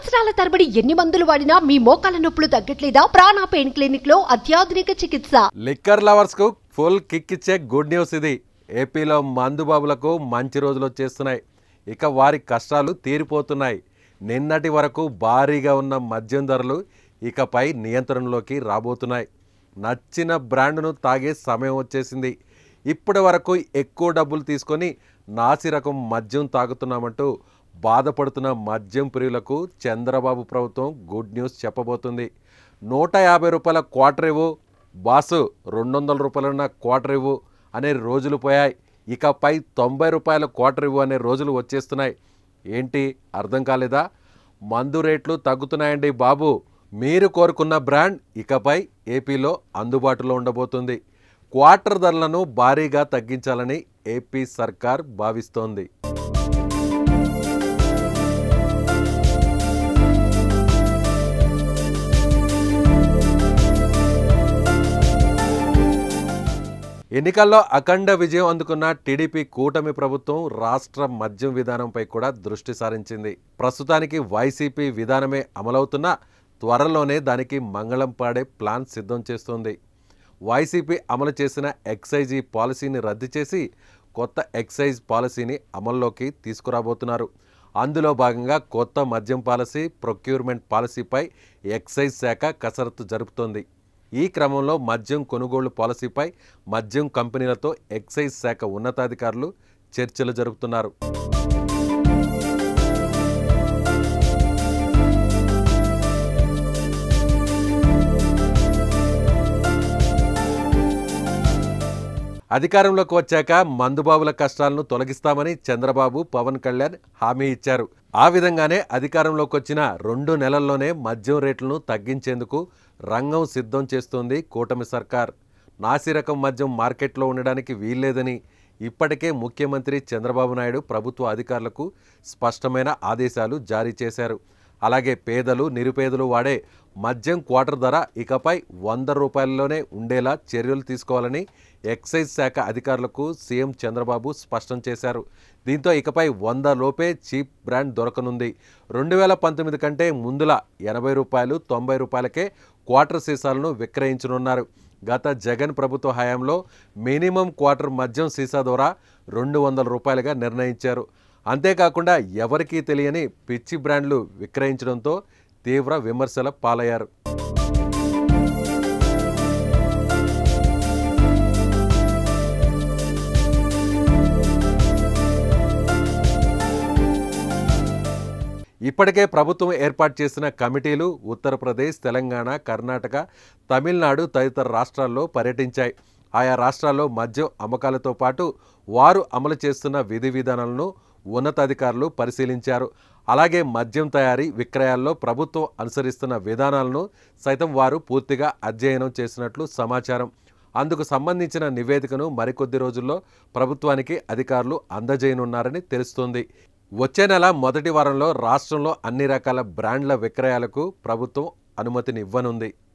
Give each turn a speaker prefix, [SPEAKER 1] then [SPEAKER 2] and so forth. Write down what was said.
[SPEAKER 1] సంవత్సరాల తరబడి ఎన్ని మందులు వాడినా మీ మోకాల నొప్పులు తగ్గట్లేదా ప్రాణ పెయిన్ క్లినిక్ లో అత్యాధునిక చికిత్స
[SPEAKER 2] లిక్కర్ లవర్స్కు ఫుల్ కిక్ ఇచ్చే గుడ్ న్యూస్ ఇది ఏపీలో మందుబాబులకు మంచి రోజులు వచ్చేస్తున్నాయి ఇక వారి కష్టాలు తీరిపోతున్నాయి నిన్నటి వరకు భారీగా ఉన్న మద్యం ధరలు ఇకపై నియంత్రణలోకి రాబోతున్నాయి నచ్చిన బ్రాండ్ను తాగే సమయం వచ్చేసింది ఇప్పటి వరకు ఎక్కువ డబ్బులు తీసుకొని నాసి రకం మద్యం తాగుతున్నామంటూ బాధపడుతున్న మద్యం ప్రియులకు చంద్రబాబు ప్రభుత్వం గుడ్ న్యూస్ చెప్పబోతుంది నూట యాభై రూపాయల క్వార్టర్ ఇవ్వు బాసు రెండు వందల రూపాయలున్న క్వార్టర్ ఇవ్వు అనే రోజులు పోయాయి ఇకపై తొంభై రూపాయల క్వార్టర్ ఇవ్వు అనే రోజులు వచ్చేస్తున్నాయి ఏంటి అర్థం కాలేదా మందు రేట్లు తగ్గుతున్నాయండి బాబు మీరు కోరుకున్న బ్రాండ్ ఇకపై ఏపీలో అందుబాటులో ఉండబోతుంది క్వార్టర్ ధరలను భారీగా తగ్గించాలని ఏపీ సర్కార్ భావిస్తోంది ఎన్నికల్లో అఖండ విజయం అందుకున్న టీడీపీ కూటమి ప్రభుత్వం రాష్ట్ర మద్యం విధానంపై కూడా దృష్టి సారించింది ప్రస్తుతానికి వైసీపీ విధానమే అమలవుతున్నా త్వరలోనే దానికి మంగళం పాడే ప్లాన్ సిద్ధం చేస్తోంది వైసీపీ అమలు చేసిన ఎక్సైజీ పాలసీని రద్దు చేసి కొత్త ఎక్సైజ్ పాలసీని అమల్లోకి తీసుకురాబోతున్నారు అందులో భాగంగా కొత్త మద్యం పాలసీ ప్రొక్యూర్మెంట్ పాలసీపై ఎక్సైజ్ శాఖ కసరత్తు జరుపుతోంది ఈ క్రమంలో మద్యం కొనుగోలు పాలసీపై మద్యం కంపెనీలతో ఎక్సైజ్ శాఖ ఉన్నతాధికారులు చర్చలు జరుపుతున్నారు అధికారంలోకి వచ్చాక మందుబాబుల కష్టాలను తొలగిస్తామని చంద్రబాబు పవన్ కళ్యాణ్ హామీ ఇచ్చారు ఆ విధంగానే అధికారంలోకి వచ్చిన రెండు నెలల్లోనే మద్యం రేట్లను తగ్గించేందుకు రంగం సిద్ధం చేస్తోంది కూటమి సర్కార్ నాసిరకం మద్యం మార్కెట్లో ఉండడానికి వీల్లేదని ఇప్పటికే ముఖ్యమంత్రి చంద్రబాబు నాయుడు ప్రభుత్వ అధికారులకు స్పష్టమైన ఆదేశాలు జారీ చేశారు అలాగే పేదలు నిరుపేదలు వాడే మద్యం క్వార్టర్ ధర ఇకపై వంద రూపాయల్లోనే ఉండేలా చర్యలు తీసుకోవాలని ఎక్సైజ్ శాఖ అధికారులకు సీఎం చంద్రబాబు స్పష్టం చేశారు దీంతో ఇకపై వంద లోపే చీప్ బ్రాండ్ దొరకనుంది రెండు వేల పంతొమ్మిది కంటే ముందుల ఎనభై రూపాయలు తొంభై రూపాయలకే క్వార్టర్ సీసాలను విక్రయించనున్నారు గత జగన్ ప్రభుత్వ హయాంలో మినిమం క్వార్టర్ మద్యం సీసా ద్వారా రెండు వందల రూపాయలుగా నిర్ణయించారు అంతేకాకుండా ఎవరికీ తెలియని పిచ్చి బ్రాండ్లు విక్రయించడంతో తీవ్ర విమర్శల పాలయ్యారు ఇప్పటికే ప్రభుత్వం ఏర్పాటు చేసిన కమిటీలు ఉత్తరప్రదేశ్ తెలంగాణ కర్ణాటక తమిళనాడు తదితర రాష్ట్రాల్లో పర్యటించాయి ఆయా రాష్ట్రాల్లో మద్యం అమ్మకాలతో పాటు వారు అమలు చేస్తున్న విధి విధానాలను ఉన్నతాధికారులు పరిశీలించారు అలాగే మద్యం తయారీ విక్రయాల్లో ప్రభుత్వం అనుసరిస్తున్న విధానాలను సైతం వారు పూర్తిగా అధ్యయనం చేసినట్లు సమాచారం అందుకు సంబంధించిన నివేదికను మరికొద్ది రోజుల్లో ప్రభుత్వానికి అధికారులు అందజేయనున్నారని తెలుస్తోంది వచ్చే నెల మొదటి వారంలో రాష్ట్రంలో అన్ని రకాల బ్రాండ్ల విక్రయాలకు ప్రభుత్వం అనుమతిని ఇవ్వనుంది